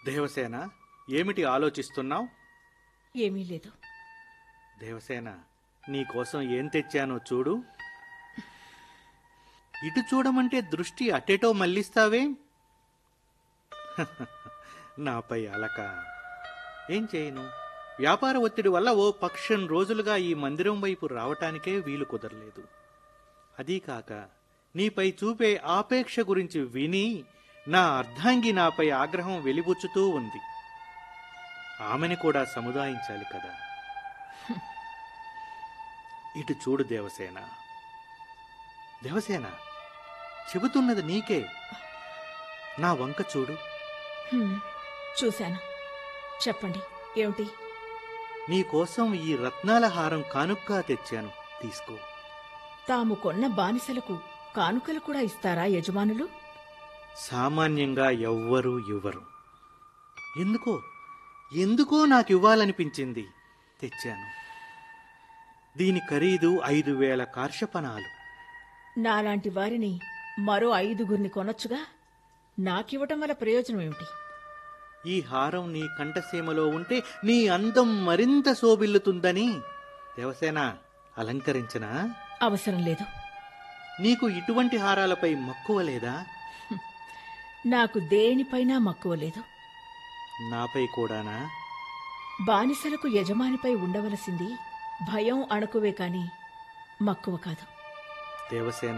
దేవసేన ఏమిటి ఆలోచిస్తున్నావు ఏమీ లేదు దేవసేన నీకోసం ఏం తెచ్చానో చూడు ఇటు చూడమంటే దృష్టి అటెటో మళ్ళిస్తావే నాపై అలక ఏం చేయను వ్యాపార ఒత్తిడి వల్ల ఓ పక్షం రోజులుగా ఈ మందిరం వైపు రావటానికే వీలు కుదరలేదు అదీ కాక నీపై చూపే ఆపేక్ష గురించి విని నా అర్ధాంగి నాపై ఆగ్రహం వెలిబుచ్చుతూ ఉంది ఆమెని కూడా సముదాయించాలి కదా ఇటు చూడు దేవసేన దేవసేన చెబుతున్నది నీకే నా వంక చూడు హ్మ్, చూశాను చెప్పండి ఏమిటి నీకోసం ఈ రత్నాల హారం కానుక్కా తెచ్చాను తీసుకో తాము కొన్న బానిసలకు కానుకలు కూడా ఇస్తారా యజమానులు సామాన్యంగా ఎవ్వరూ ఇవ్వరు ఎందుకో ఎందుకో నాకు ఇవ్వాలనిపించింది తెచ్చాను దీని ఖరీదు ఐదు వేల కార్షపణాలు నాలాంటి వారిని మరో ఐదుగురిని కొనొచ్చుగా నాకివ్వటం వల్ల ప్రయోజనం ఏమిటి ఈ హారం నీ కంఠసీమలో ఉంటే నీ అందం మరింత శోభిల్లుతుందని దేవసేన అలంకరించనా అవసరం లేదు నీకు ఇటువంటి హారాలపై మక్కువ లేదా నాకు దేనిపైనా మక్కువ లేదు నాపై కూడానా బానిసలకు యజమానిపై ఉండవలసింది భయం అణకువే కాని మక్కువ కాదు దేవసేన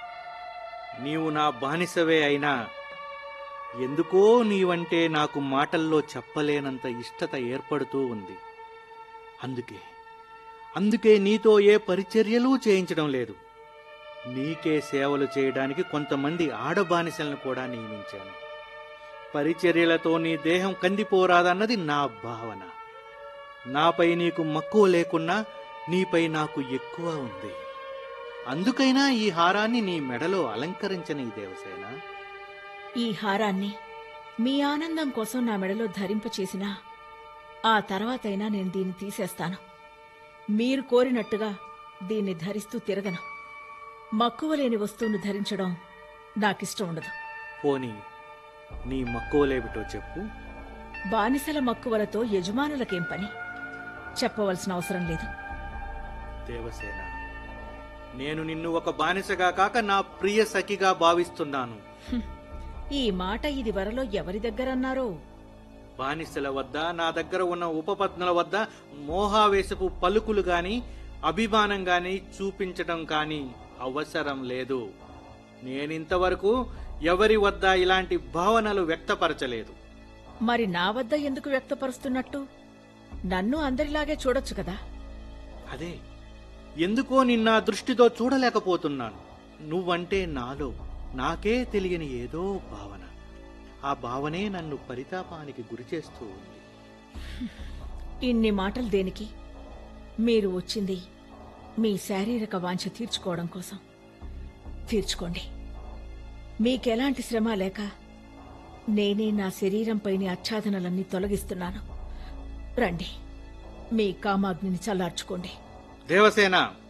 నీవు నా బానిసవే అయినా ఎందుకో నీవంటే నాకు మాటల్లో చెప్పలేనంత ఇష్టత ఏర్పడుతూ ఉంది అందుకే అందుకే నీతో ఏ పరిచర్యలు చేయించడం లేదు నీకే సేవలు చేయడానికి కొంతమంది ఆడబానిసలను కూడా నియమించాను పరిచర్యలతో నీ దేహం కందిపోరాదన్నది నా భావన నాపై నీకు మక్కువ లేకున్నా నీపై నాకు ఎక్కువ ఉంది అందుకైనా ఈ హారాన్ని నీ మెడలో అలంకరించని దేవసేన ఈ హారాన్ని మీ ఆనందం కోసం నా మెడలో ధరింపచేసినా ఆ తర్వాతైనా నేను దీన్ని తీసేస్తాను మీరు కోరినట్టుగా దీన్ని ధరిస్తూ తిరగను మక్కువ లేని వస్తువును ధరించడం నాకిష్టం ఉండదు పోనీ నీ మక్కువలేమిటో చెప్పు బానిసల మక్కువలతో యజమానులకేం పని చెప్పవలసిన అవసరం లేదు దేవసేన నేను నిన్ను ఒక బానిసగా కాక నా ప్రియ సఖిగా భావిస్తున్నాను హ్మ్. ఈ మాట ఇది వరలో ఎవరి దగ్గరన్నారో బానిసల వద్ద నా దగ్గర ఉన్న ఉపపత్నుల వద్ద మోహావేశపు పలుకులు గాని అభిమానం గాని చూపించటం కాని అవసరం లేదు నేనింతవరకు ఎవరి వద్ద ఇలాంటి భావనలు వ్యక్తపరచలేదు మరి నా వద్ద ఎందుకు వ్యక్తపరుస్తున్నట్టు నన్ను అందరిలాగే చూడొచ్చు కదా అదే ఎందుకో నిన్న దృష్టితో చూడలేకపోతున్నాను నువ్వంటే నాలో నాకే తెలియని ఏదో భావన ఆ భావనే నన్ను పరితాపానికి గురిచేస్తూ ఉంది ఇన్ని మాటలు దేనికి మీరు వచ్చింది మీ శారీరక వాంఛ తీర్చుకోవడం కోసం తీర్చుకోండి మీకెలాంటి శ్రమ లేక నేనే నా శరీరంపైని ఆచ్ఛాదనలన్నీ తొలగిస్తున్నాను రండి మీ కామాగ్నిని చల్లార్చుకోండి దేవసేన